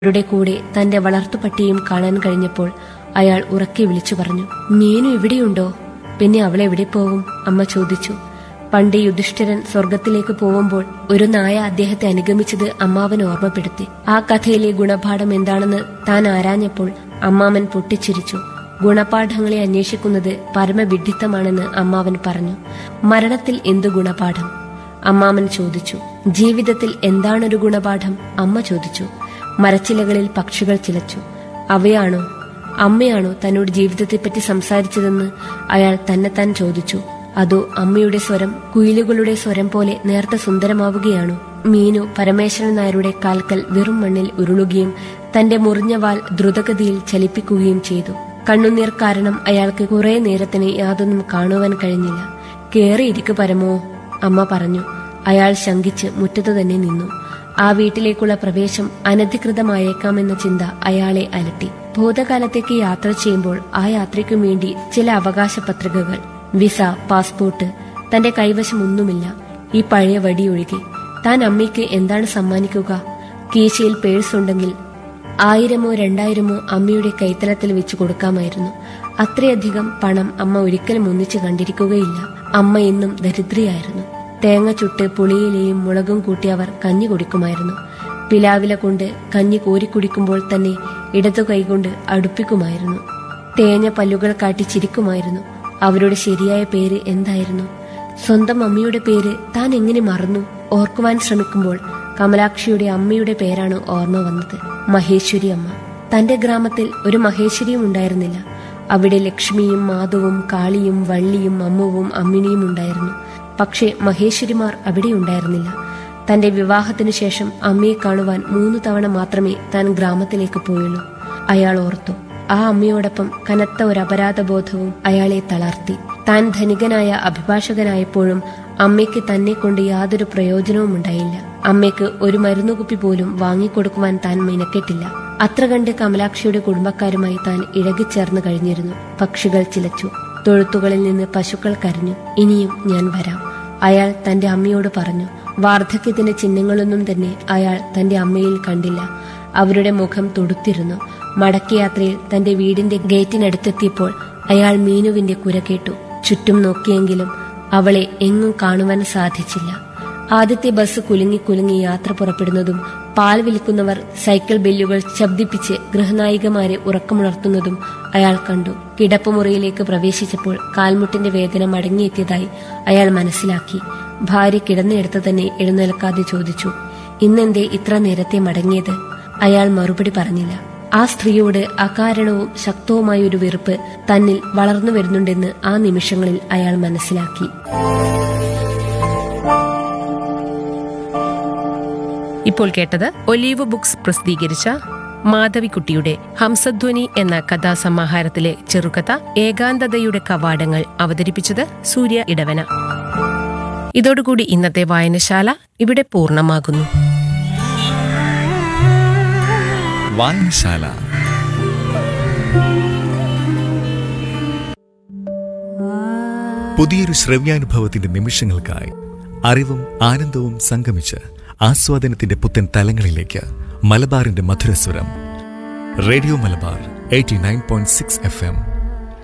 രുടെ കൂടെ തന്റെ വളർത്തുപട്ടിയും കാണാൻ കഴിഞ്ഞപ്പോൾ അയാൾ ഉറക്കെ വിളിച്ചു പറഞ്ഞു മീനു ഇവിടെയുണ്ടോ പിന്നെ അവൾ എവിടെ പോകും അമ്മ ചോദിച്ചു പണ്ട് യുധിഷ്ഠിരൻ സ്വർഗത്തിലേക്ക് പോകുമ്പോൾ ഒരു നായ അദ്ദേഹത്തെ അനുഗമിച്ചത് അമ്മാവൻ ഓർമ്മപ്പെടുത്തി ആ കഥയിലെ ഗുണപാഠം എന്താണെന്ന് താൻ ആരാഞ്ഞപ്പോൾ അമ്മാവൻ പൊട്ടിച്ചിരിച്ചു ഗുണപാഠങ്ങളെ അന്വേഷിക്കുന്നത് പരമവിഡ്ഢിത്തമാണെന്ന് അമ്മാവൻ പറഞ്ഞു മരണത്തിൽ എന്തു ഗുണപാഠം അമ്മാമൻ ചോദിച്ചു ജീവിതത്തിൽ എന്താണൊരു ഗുണപാഠം അമ്മ ചോദിച്ചു മരച്ചിലകളിൽ പക്ഷികൾ ചിലച്ചു അവയാണോ അമ്മയാണോ തന്നോട് ജീവിതത്തെപ്പറ്റി സംസാരിച്ചതെന്ന് അയാൾ തന്നെത്താൻ ചോദിച്ചു അതോ അമ്മയുടെ സ്വരം കുയിലുകളുടെ സ്വരം പോലെ നേർത്ത സുന്ദരമാവുകയാണോ മീനു പരമേശ്വരൻ നായരുടെ കാൽക്കൽ വെറും മണ്ണിൽ ഉരുളുകയും തന്റെ മുറിഞ്ഞ വാൽ ദ്രുതഗതിയിൽ ചലിപ്പിക്കുകയും ചെയ്തു കണ്ണുനീർ കാരണം അയാൾക്ക് കുറെ നേരത്തിന് യാതൊന്നും കാണുവാൻ കഴിഞ്ഞില്ല കേറിയിരിക്കു പരമോ അമ്മ പറഞ്ഞു അയാൾ ശങ്കിച്ച് മുറ്റത്തു തന്നെ നിന്നു ആ വീട്ടിലേക്കുള്ള പ്രവേശം അനധികൃതമായേക്കാമെന്ന ചിന്ത അയാളെ അലട്ടി ഭൂതകാലത്തേക്ക് യാത്ര ചെയ്യുമ്പോൾ ആ യാത്രയ്ക്കും വേണ്ടി ചില അവകാശ പത്രികകൾ വിസ പാസ്പോർട്ട് തന്റെ കൈവശം ഒന്നുമില്ല ഈ പഴയ വടി ഒഴികെ താൻ അമ്മയ്ക്ക് എന്താണ് സമ്മാനിക്കുക കീശയിൽ പേഴ്സ് ഉണ്ടെങ്കിൽ ആയിരമോ രണ്ടായിരമോ അമ്മയുടെ കൈത്തലത്തിൽ വെച്ച് കൊടുക്കാമായിരുന്നു അത്രയധികം പണം അമ്മ ഒരിക്കലും ഒന്നിച്ചു കണ്ടിരിക്കുകയില്ല അമ്മ എന്നും ദരിദ്രയായിരുന്നു തേങ്ങ ചുട്ട് പുളിയിലെയും മുളകും കൂട്ടി അവർ കഞ്ഞി കുടിക്കുമായിരുന്നു പിലാവില കൊണ്ട് കഞ്ഞി കോരിക്കുടിക്കുമ്പോൾ തന്നെ ഇടതു കൈകൊണ്ട് അടുപ്പിക്കുമായിരുന്നു തേഞ്ഞ പല്ലുകൾ കാട്ടി ചിരിക്കുമായിരുന്നു അവരുടെ ശരിയായ പേര് എന്തായിരുന്നു സ്വന്തം അമ്മയുടെ പേര് താൻ എങ്ങനെ മറന്നു ഓർക്കുവാൻ ശ്രമിക്കുമ്പോൾ കമലാക്ഷിയുടെ അമ്മയുടെ പേരാണ് ഓർമ്മ വന്നത് മഹേശ്വരി അമ്മ തന്റെ ഗ്രാമത്തിൽ ഒരു മഹേശ്വരിയും ഉണ്ടായിരുന്നില്ല അവിടെ ലക്ഷ്മിയും മാധവും കാളിയും വള്ളിയും അമ്മുവും അമ്മിണിയും ഉണ്ടായിരുന്നു പക്ഷേ മഹേശ്വരിമാർ അവിടെ ഉണ്ടായിരുന്നില്ല തന്റെ വിവാഹത്തിനു ശേഷം അമ്മയെ കാണുവാൻ മൂന്ന് തവണ മാത്രമേ താൻ ഗ്രാമത്തിലേക്ക് പോയുള്ളൂ അയാൾ ഓർത്തു ആ അമ്മയോടൊപ്പം കനത്ത ഒരു അപരാധബോധവും അയാളെ തളർത്തി താൻ ധനികനായ അഭിഭാഷകനായപ്പോഴും അമ്മയ്ക്ക് തന്നെ കൊണ്ട് യാതൊരു പ്രയോജനവും ഉണ്ടായില്ല അമ്മയ്ക്ക് ഒരു മരുന്നുകുപ്പി പോലും വാങ്ങിക്കൊടുക്കുവാൻ താൻ മിനക്കെട്ടില്ല അത്ര കണ്ട് കമലാക്ഷിയുടെ കുടുംബക്കാരുമായി താൻ ഇഴകിച്ചേർന്ന് കഴിഞ്ഞിരുന്നു പക്ഷികൾ ചിലച്ചു തൊഴുത്തുകളിൽ നിന്ന് പശുക്കൾ കരഞ്ഞു ഇനിയും ഞാൻ വരാം അയാൾ തന്റെ അമ്മയോട് പറഞ്ഞു വാർദ്ധക്യത്തിന്റെ ചിഹ്നങ്ങളൊന്നും തന്നെ അയാൾ തന്റെ അമ്മയിൽ കണ്ടില്ല അവരുടെ മുഖം തുടുത്തിരുന്നു മടക്കയാത്രയിൽ തന്റെ വീടിന്റെ ഗേറ്റിനടുത്തെത്തിയപ്പോൾ അയാൾ മീനുവിന്റെ കുര കേട്ടു ചുറ്റും നോക്കിയെങ്കിലും അവളെ എങ്ങും കാണുവാൻ സാധിച്ചില്ല ആദ്യത്തെ ബസ് കുലുങ്ങി കുലുങ്ങി യാത്ര പുറപ്പെടുന്നതും പാൽ വിൽക്കുന്നവർ സൈക്കിൾ ബെല്ലുകൾ ശബ്ദിപ്പിച്ച് ഗൃഹനായികമാരെ ഉറക്കമുണർത്തുന്നതും അയാൾ കണ്ടു കിടപ്പുമുറിയിലേക്ക് പ്രവേശിച്ചപ്പോൾ കാൽമുട്ടിന്റെ വേദന മടങ്ങിയെത്തിയതായി അയാൾ മനസ്സിലാക്കി ഭാര്യ കിടന്നിടത്ത് തന്നെ എഴുന്നേൽക്കാതെ ചോദിച്ചു ഇന്നെന്തേ ഇത്ര നേരത്തെ മടങ്ങിയത് അയാൾ മറുപടി പറഞ്ഞില്ല ആ സ്ത്രീയോട് അകാരണവും ശക്തവുമായ ഒരു വെറുപ്പ് തന്നിൽ വളർന്നു വരുന്നുണ്ടെന്ന് ആ നിമിഷങ്ങളിൽ അയാൾ മനസ്സിലാക്കി ഇപ്പോൾ കേട്ടത് ഒലീവ് ബുക്സ് പ്രസിദ്ധീകരിച്ച മാധവിക്കുട്ടിയുടെ ഹംസധ്വനി എന്ന കഥാസമാഹാരത്തിലെ ചെറുകഥ ഏകാന്തതയുടെ കവാടങ്ങൾ അവതരിപ്പിച്ചത് സൂര്യ ഇടവന ഇതോടുകൂടി ഇന്നത്തെ വായനശാല ഇവിടെ പൂർണ്ണമാകുന്നു വായനശാല പുതിയൊരു ശ്രവ്യാനുഭവത്തിന്റെ നിമിഷങ്ങൾക്കായി അറിവും ആനന്ദവും സംഗമിച്ച് ആസ്വാദനത്തിന്റെ പുത്തൻ തലങ്ങളിലേക്ക് മലബാറിന്റെ മധുരസ്വരം radio Malabar eighty nine point six F M